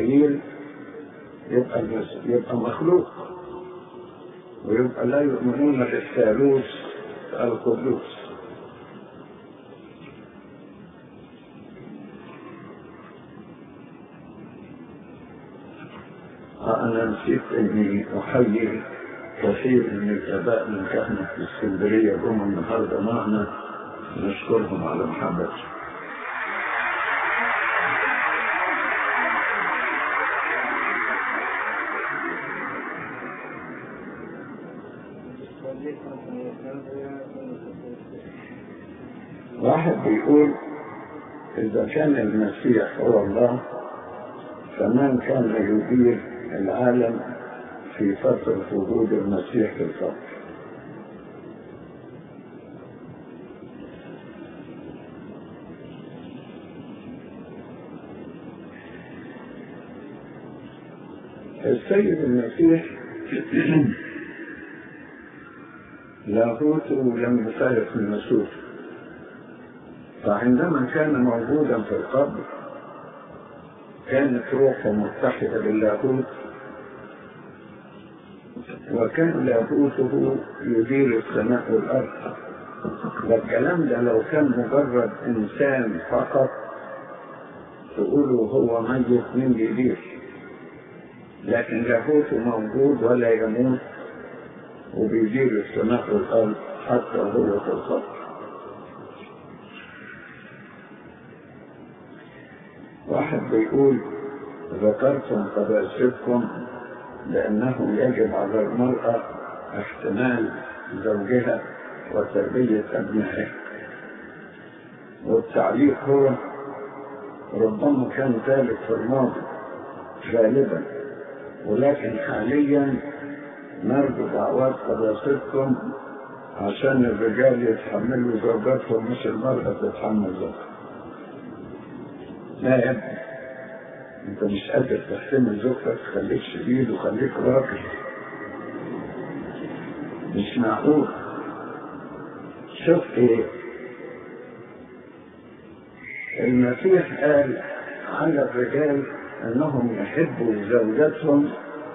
إسرائيل يبقى المس- يبقى مخلوق ويبقى لا يؤمنون بالثالوث القدوس آه، أنا نسيت إني أحيي كثير من الآباء من كهنة في اسكندرية جم النهاردة معنا نشكرهم على محبتهم واحد بيقول إذا كان المسيح هو الله فمن كان يدير العالم في فترة وجود المسيح في القبر السيد المسيح لاهوته لم يفارق النسوس فعندما كان موجودا في القبر كانت روحه متحدة باللاهوت وكان لاهوته يدير السماء والأرض والكلام ده لو كان مجرد إنسان فقط تقولوا هو ميت من يدير لكن لاهوته موجود ولا يموت وبيدير السماء والأرض حتى هو في القبر واحد بيقول ذكرتم قداستكم بأنه يجب على المرأة احتمال زوجها وتربية أبنائها والتعليق هو ربما كان ذلك في الماضي غالبا ولكن حاليا نرجو دعوات قداستكم عشان الرجال يتحملوا زوجاتهم مش المرأة تتحمل زوجها لا يا ابني انت مش قادر تحتمل زوجتك خليك شديد وخليك راجل مش معقول شوف ايه المسيح قال على الرجال انهم يحبوا زوجاتهم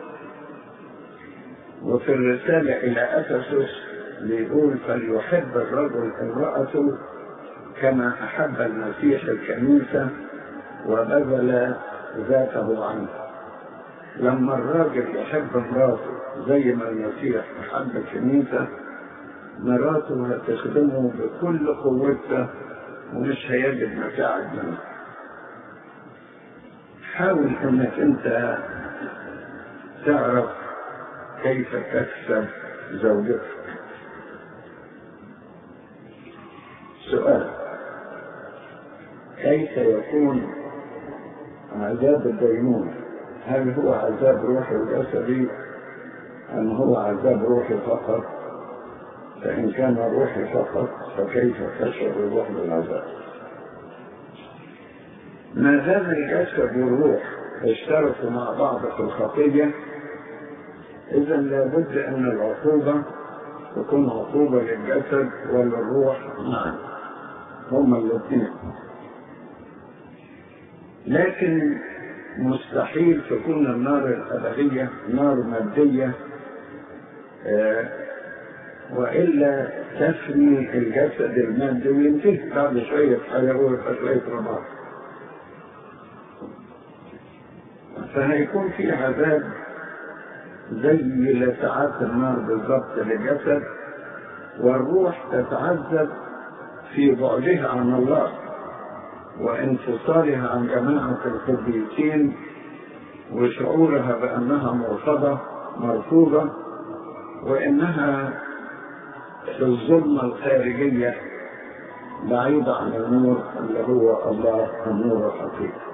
وفي الرسالة إلى أفسس بيقول فليحب الرجل امرأته كما أحب المسيح الكنيسة وبذل ذاته عنها لما الراجل يحب مراته زي ما المسيح أحب الكنيسة مراته هتخدمه بكل قوتها ومش هيجد مساعد منه حاول انك انت تعرف كيف تكسب زوجتك سؤال كيف يكون عذاب الدينونة هل هو عذاب روحي وجسدي أم هو عذاب روحي فقط فإن كان روحي فقط فكيف تشعر الروح بالعذاب ما دام الجسد والروح اشتركوا مع بعض في الخطية إذا لابد أن العقوبة تكون عقوبة للجسد وللروح معا هما الاثنين لكن مستحيل تكون النار الأبدية نار مادية آه وإلا تفني الجسد المادي وينتهي بعد شوية حياة ويبقى شوية رماد فهيكون في عذاب زي لساعات النار بالضبط للجسد والروح تتعذب في بعدها عن الله وانفصالها عن جماعة القديسين وشعورها بأنها مرفضة مرفوضة وإنها في الظلمة الخارجية بعيدة عن النور اللي هو الله النور الحقيقي